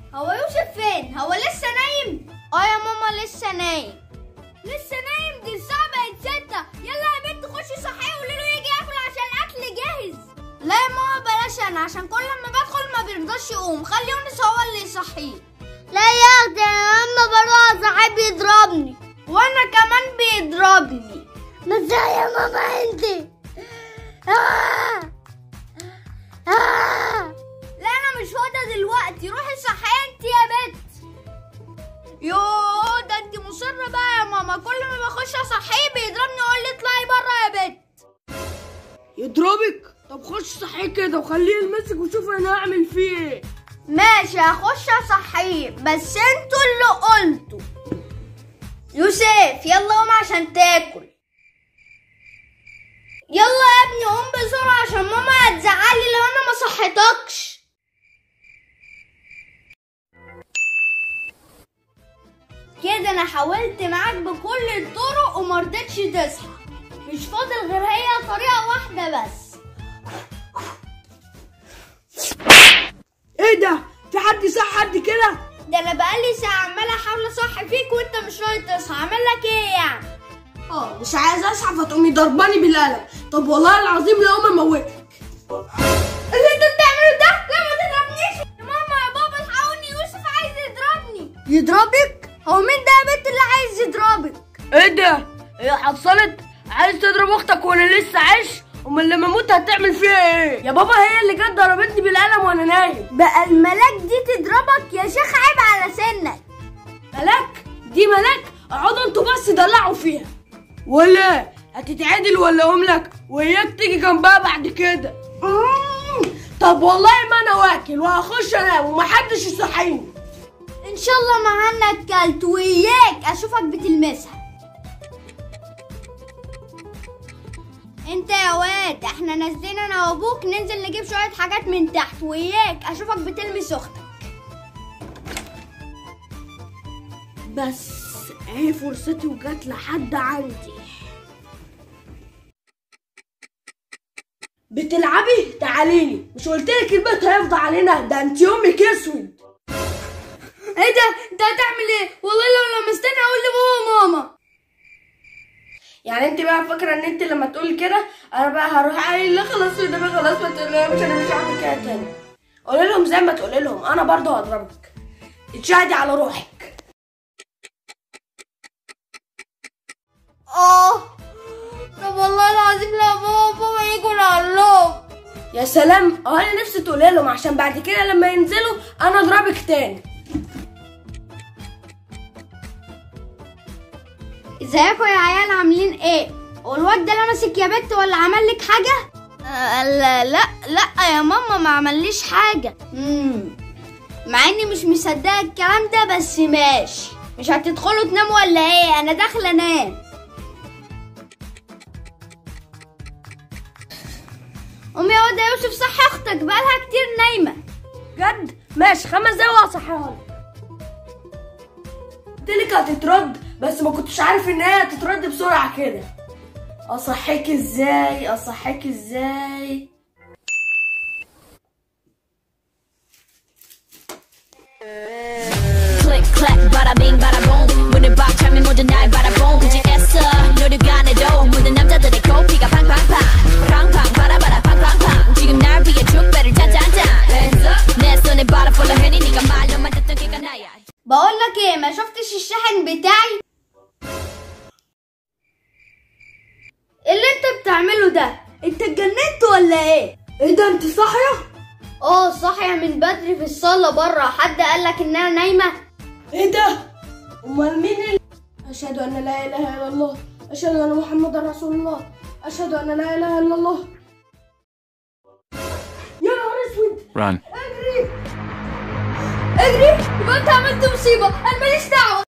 هو يوسف فين هو لسه نايم اه يا ماما لسه نايم لسه نايم دي الساعه بقت ستة يلا يا بنت خشي صحيه وقولي له يجي ياكل عشان الاكل جاهز لا يا ماما بلاش انا عشان كل ما بدخل ما بيرضاش يقوم خلي يونس هو اللي يصحيه لا يا اختي انا لما بروح صاحبي بيضربني وانا كمان بيضربني بس يا ماما انت آه. آه. لا انا مش فاضيه دلوقتي روحي صحي انت يا بنت يوه ده انت مصره بقى يا ماما كل ما بخش اصحيه بيضربني يقول لي اطلعي بره يا بنت يضربك طب خش صحيه كده وخليه يلمسك وشوف انا هعمل فيه ايه ماشي هخش اصحيه بس انتوا اللي قلتوا يوسف يلا قوم عشان تاكل يلا يا ابني قوم بسرعة عشان ماما هتزعلي لو انا ما صحيتكش كده انا حاولت معاك بكل الطرق ومرضتش تصحى مش فاضل غير هي طريقة واحدة بس ايه ده في حد صح حد كده ده انا بقالي ساعة عمالة احاول اصحي فيك وانت مش راضي تصحى اعمل لك ايه يعني اه مش عايز اصحى فتقومي ضرباني بالقلم طب والله العظيم لو ما موتك اللي انت بتعمله ده لا ما تضربنيش يا ماما يا بابا الحقوني يوسف عايز يضربني يضربك هو مين ده يا بنت اللي عايز يضربك ايه ده هي حصلت عايز تضرب اختك وانا لسه عايش امال لما اموت هتعمل فيها ايه يا بابا هي اللي جت ضربتني بالقلم وانا نايم بقى الملاك دي تضربك يا شيخ عيب على سنك ملاك دي ملاك اقعدوا انتوا بس دلعوا فيها ولا هتتعدل ولا املك وياك تيجي جنبها بعد كده مم. طب والله ما انا واكل وهخش انام ومحدش يصحيني ان شاء الله معانا اكلت وياك اشوفك بتلمسها انت يا واد احنا نازلين انا وابوك ننزل نجيب شويه حاجات من تحت وياك اشوفك بتلمس اختك بس اهي فرصتي وجت لحد عندي بتلعبي تعاليلي مش قلتلك البيت هيفضى علينا ده انت يومك اسود ايه ده انت هتعمل ايه والله لو لمستني اقول لبابا وماما يعني انت بقى فاكره ان انت لما تقولي كده انا بقى هروح قايل لا خلاص ده بقى خلاص ما تقولهمش انا مش هعمل كده تاني قولي لهم زي ما تقولي لهم انا برضه هضربك اتشهدي على روحك اه طب والله العظيم لو بابا وماما يجوا لهم يا سلام اه انا نفسي تقولي لهم عشان بعد كده لما ينزلوا انا اضربك تاني ازيكم يا عيال عاملين ايه هو الواد ده لمسك يا بنت ولا عمل لك حاجه آه لا لا لا يا ماما ما عمليش حاجه امم مع اني مش مصدقه الكلام ده بس ماشي مش هتدخلوا تناموا ولا ايه انا داخله انام قومي يا واد يا يوسف صحي اختك بقالها كتير نايمه جد ماشي خمس دقايق وهصحيها لك قلتلك هتترد بس ما كنتش عارف ان هي هتترد بسرعه كده اصحيك ازاي اصحيك ازاي click clack bada bing bada boom 문을 박 차면 모두 날 바라봄 굳이 애써 노력 안 해도 모든 남자들의 코피가 팡팡팡 팡팡 바라바라 팡팡팡 지금 날 위해 축배를 짠짠짠 Hands up 내 손에 바라 풀러 해니 네가 말로만 듣던 게가 나야 بقول لك ايه ما شفتش الشاحن بتاعي إيه اللي انت بتعمله ده انت اتجننت ولا ايه ايه ده انت صاحيه اه صاحيه من بدري في الصاله بره حد قال لك ان انا نايمه ايه ده امال مين اللي اشهد ان لا اله الا الله اشهد ان محمد رسول الله اشهد ان لا اله الا الله يا نهار اسود Run. اجري اجري يبقى انت عملت مصيبه انا ماليش دعوه